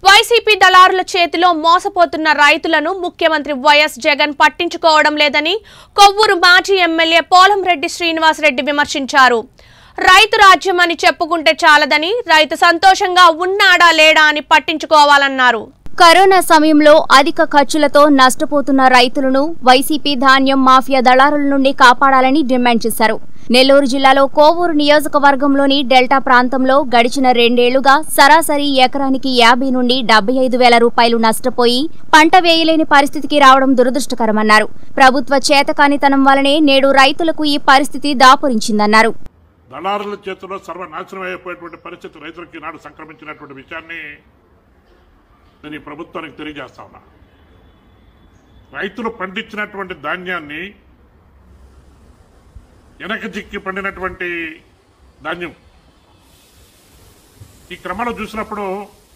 YCP దళారుల చేతిలో మోసపోతున్న రైతులను ముఖ్యమంత్రి వైఎస్ జగన్ పట్టించుకోవడం లేదని కొవ్వూరు మాజీ ఎమ్మెల్యే పోలంరెడ్డి శ్రీనివాసరెడ్డి విమర్శించారు రైతు రాజ్యం అని చెప్పుకుంటే చాలదని రైతు సంతోషంగా ఉన్నాడా లేడా అని పట్టించుకోవాలన్నారు కరోనా సమయంలో అధిక ఖర్చులతో నష్టపోతున్న రైతులను వైసీపీ ధాన్యం మాఫియా దళారుల నుండి కాపాడాలని డిమాండ్ చేశారు నెల్లూరు జిల్లాలో కోవూరు నియోజకవర్గంలోని డెల్టా ప్రాంతంలో గడిచిన రెండేళ్లుగా సరాసరి ఎకరానికి యాభై నుండి డెబ్బై ఐదు వేల రూపాయలు నష్టపోయి పంట వేయలేని పరిస్థితికి రావడం దురదృష్టకరమన్నారు ప్రభుత్వ చేతకానితనం వల్లనే నేడు రైతులకు ఈ పరిస్థితి దాపురించిందన్నారు దళారుల చేతిలో సర్వనాశనం అయిపోయేటువంటి పరిస్థితి రైతులకి నాడు సంక్రమించినటువంటి విషయాన్ని నేను ఈ ప్రభుత్వానికి తెలియజేస్తా ఉన్నా రైతులు పండించినటువంటి ధాన్యాన్ని వెనక చిక్కి పండినటువంటి ధాన్యం ఈ క్రమంలో చూసినప్పుడు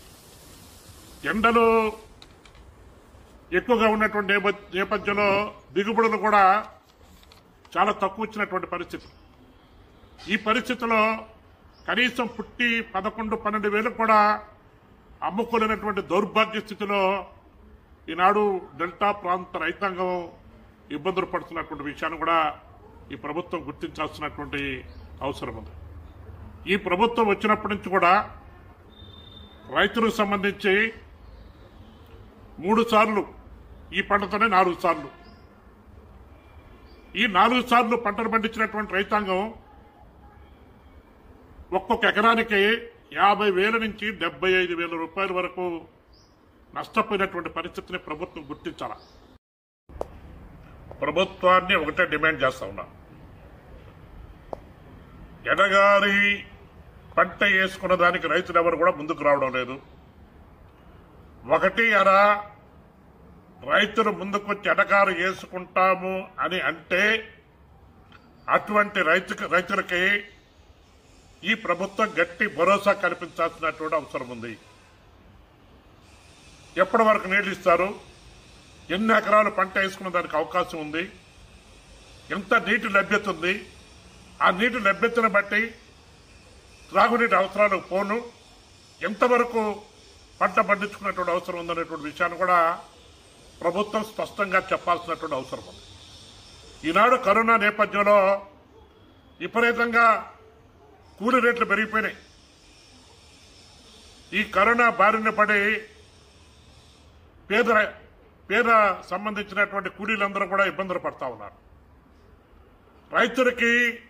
ఎండలు ఎక్కువగా ఉన్నటువంటి నేప- నేపథ్యంలో దిగుబడులు కూడా చాలా తక్కువ వచ్చినటువంటి పరిస్థితి ఈ పరిస్థితిలో కనీసం పుట్టి పదకొండు పన్నెండు వేలు కూడా అమ్ముకోలేనటువంటి దౌర్భాగ్య స్థితిలో ఈనాడు డెల్టా ప్రాంత రైతాంగం ఇబ్బందులు పడుతున్నటువంటి విషయాన్ని కూడా ఈ ప్రభుత్వం గుర్తించాల్సినటువంటి అవసరం ఉంది ఈ ప్రభుత్వం వచ్చినప్పటి నుంచి కూడా రైతులకు సంబంధించి మూడు సార్లు ఈ పంటతోనే నాలుగు సార్లు ఈ నాలుగు సార్లు పంటలు పండించినటువంటి రైతాంగం ఒక్కొక్క ఎకరానికి యాభై వేల నుంచి డెబ్బై ఐదు వేల రూపాయల వరకు నష్టపోయినటువంటి పరిస్థితిని ప్రభుత్వం గుర్తించాల ప్రభుత్వాన్ని ఒకటే డిమాండ్ చేస్తా ఉన్నా ఎడగారి పంట వేసుకున్న దానికి రైతులు ఎవరు కూడా ముందుకు రావడం లేదు ఒకటి అరా రైతులు ముందుకొచ్చి ఎడగారు వేసుకుంటాము అని అంటే అటువంటి రైతు రైతులకి ఈ ప్రభుత్వం గట్టి భరోసా కల్పించాల్సినటువంటి అవసరం ఉంది ఎప్పటి వరకు నీళ్లు ఇస్తారు ఎన్ని ఎకరాలు పంట వేసుకున్న దానికి అవకాశం ఉంది ఎంత నీటి లభ్యత ఉంది ఆ నీటి లభ్యతను బట్టి త్రాగునీటి అవసరాలకు పోను ఎంతవరకు పంట పండించుకున్నటువంటి అవసరం ఉందనేటువంటి విషయాన్ని కూడా ప్రభుత్వం స్పష్టంగా చెప్పాల్సినటువంటి అవసరం ఉంది ఈనాడు కరోనా నేపథ్యంలో విపరీతంగా కూలి రేట్లు పెరిగిపోయినాయి ఈ కరోనా బారిన పడి పేద పేద సంబంధించినటువంటి కూలీలందరూ కూడా ఇబ్బందులు పడతా ఉన్నారు రైతులకి